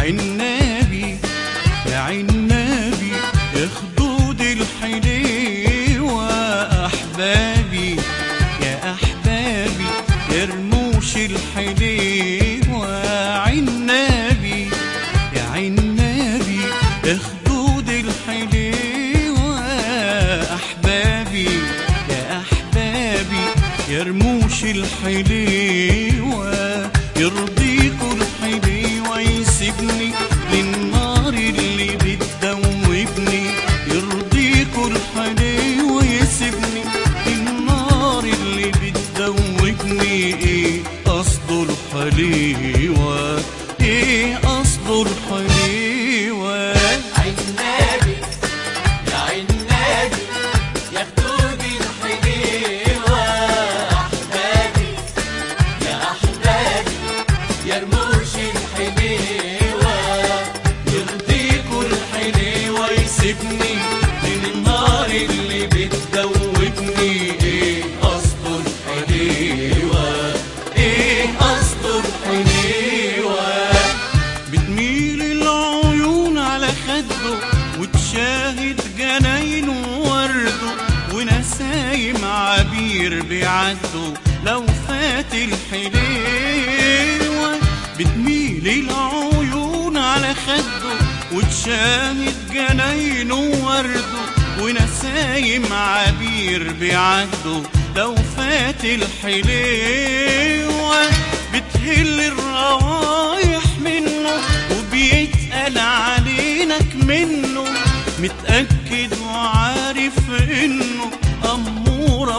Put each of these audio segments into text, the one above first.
عنابي يا عنابي يا خدود الحليوة أحبابي يا أحبابي يا رموش الحليوة عنابي يا عنابي يا خدود الحليوة أحبابي يا أحبابي يا رموش الحليوة يرضيكوا الحليوة يسيبني للنار اللي بتدوبني يرضيكوا الحليوة يسيبني للنار اللي بتدوبني ايه قصده الحليوة ايه قصده الحليوة عنابي يا عنابي يا خدود الحليوة أحبابي يا أحبابي يا رموش الحليوة يرضيكوا الحليوة يسيبني من النار اللي بتدوبني ايه قصده الحليوة ايه قصده الحليوة بتميل العيون على خده وتشاهد جناين وورده ونسايم عبير بيعدوا لو فات الحليوة بتميل العيون على خده وتشاهد جناين وورده ونسايم عبير بيعدوا لو فات الحليوة بتهل الروايح منه وبيتقل علينك منه متأكد وعارف انه أمورة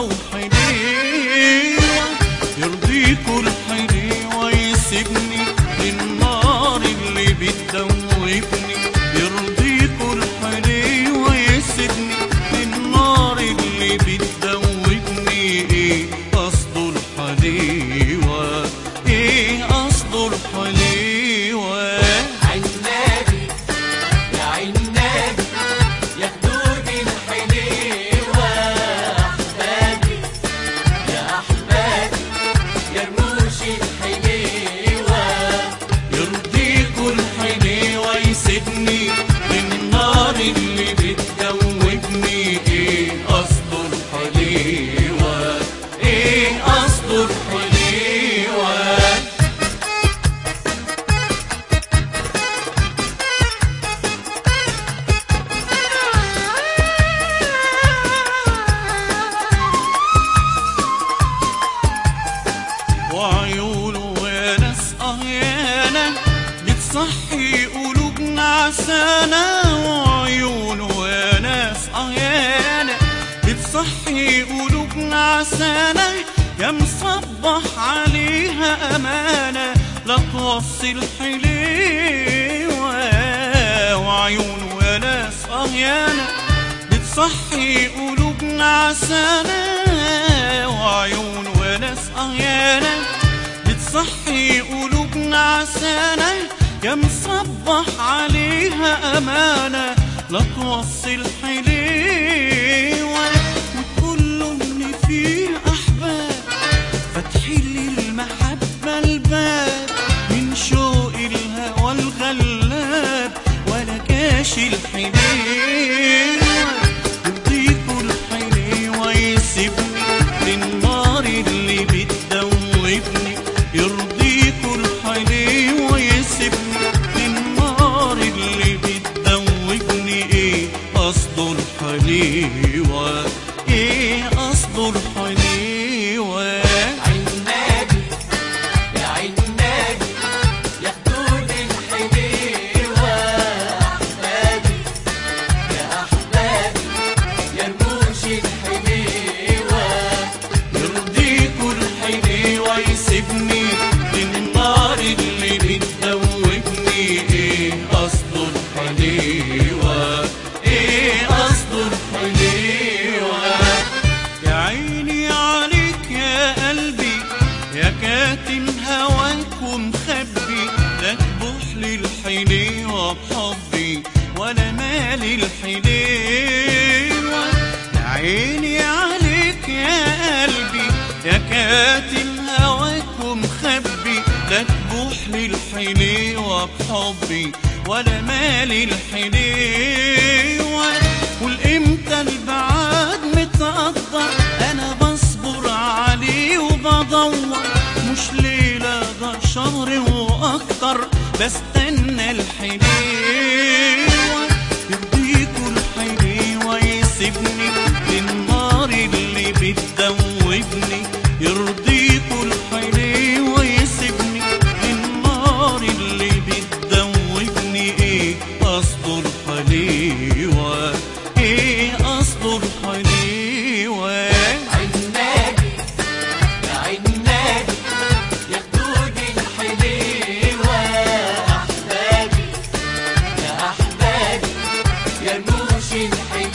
وحليوة يرضيكوا الحليوة يسيبني للنار اللي بتدوبني يرضيكوا الحليوة يسيبني للنار اللي بتدوبني ايه قصده الحليوة ايه قصده الحليوة عنابي يا عنابي يا خدود الحليوة أحبابي يا أحبابي يا رموش الحليوة يرضيكوا الحليوة يسيبني من النار اللي بتدوبني ايه قصده الحليوة ايه قصده الحليوة وعيونه يا ناس أهيانة بتصحي قلوبنا عسانة وعيونه يا ناس أهيانة بتصحي قلوبنا عسانة يا مصبح عليها أمانة لا توصي الحليوة وعيونه يا ناس أهيانة بتصحي قلوبنا عسانة وعيون وناس أهيانة بتصحي قلوبنا عسانة يا مصبح عليها أمانة لا توصي الحليوة وتقول له إن فيه أحباب فاتحين لي المحبة الباب من شوق الهوى الغلاب ولا كاش الحليوة يرضيكوا الحليوة يسيبني للنار اللي بتدوبني يرضيكوا الحليوة يسيبني للنار اللي بتدوبني ايه قصده الحليوة ايه قصده الحليوة عنابي يا عنابي يا خدود الحليوة أحبابي يا أحبابي يا رموش الحليوة يرضيكوا الحليوة يسيبني للنار اللي بتدوبني ايه قصده الحليوة ايه قصده الحليوة يا عيني عليك يا قلبي يا كاتم هواك ومخبي لا تبوح للحليوة بحبي ولا مالي الحليوة يا عيني عليك يا قلبي يا كاتم هواك ومخبي لا تبوح للحليوة بحبي ولا مالي الحليوة والامتى البعاد متقدر انا بصبر عليه وبدور مش ليلة ده شهر واكتر بستنى الحليوة يرضيكوا الحليوة يسيبني للنار اللي بتدوبني يرضيكوا الحليوة يسيبني للنار اللي بتدوبني ايه قصده الحليوة ايه قصده الحليوة عنابي يا عنابي يا خدود الحليوة أحبابي يا أحبابي يا نوش الحليوة